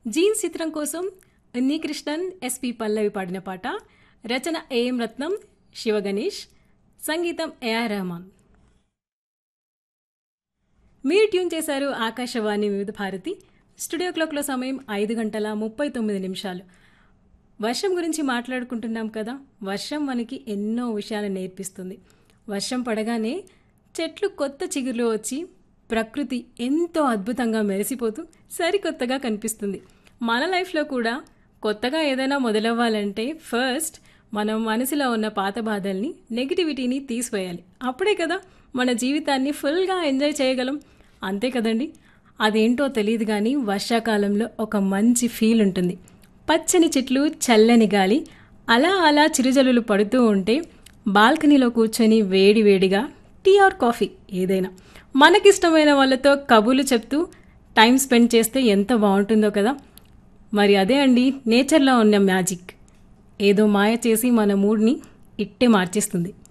jeans చిత్రం కోసం ఉన్ని Krishnan SP Pallavi పాడిన పాట రచన ఏఎం రత్నం శివ గణేష్ సంగీతం ఏఆర్ రెహమాన్ మీరు ట్యూన్ చేశారు ఆకాశవాణి వివిధ భారతి స్టూడియో క్లాక్లో సమయం ఐదు గంటల ముప్పై తొమ్మిది నిమిషాలు వర్షం గురించి మాట్లాడుకుంటున్నాం కదా వర్షం మనకి ఎన్నో విషయాలు నేర్పిస్తుంది వర్షం పడగానే చెట్లు కొత్త చిగురులు వచ్చి ప్రకృతి ఎంతో అద్భుతంగా మెరిసిపోతూ సరికొత్తగా కనిపిస్తుంది మన లైఫ్లో కూడా కొత్తగా ఏదైనా మొదలవ్వాలంటే ఫస్ట్ మనం మనసులో ఉన్న పాత బాధల్ని నెగిటివిటీని తీసివేయాలి అప్పుడే కదా మన జీవితాన్ని ఫుల్గా ఎంజాయ్ చేయగలం అంతే కదండి అదేంటో తెలియదు కానీ వర్షాకాలంలో ఒక మంచి ఫీల్ ఉంటుంది పచ్చని చెట్లు చల్లని గాలి అలా అలా చిరుజల్లులు పడుతూ ఉంటే బాల్కనీలో కూర్చొని వేడి వేడిగా టీ ఆర్ కాఫీ ఏదైనా మనకిష్టమైన వాళ్ళతో కబుర్లు చెప్తూ టైం స్పెండ్ చేస్తే ఎంత బాగుంటుందో కదా మరి అదే అండి నేచర్లో ఉన్న మ్యాజిక్ ఏదో మాయ చేసి మన మూడ్ని ఇట్టే మార్చేస్తుంది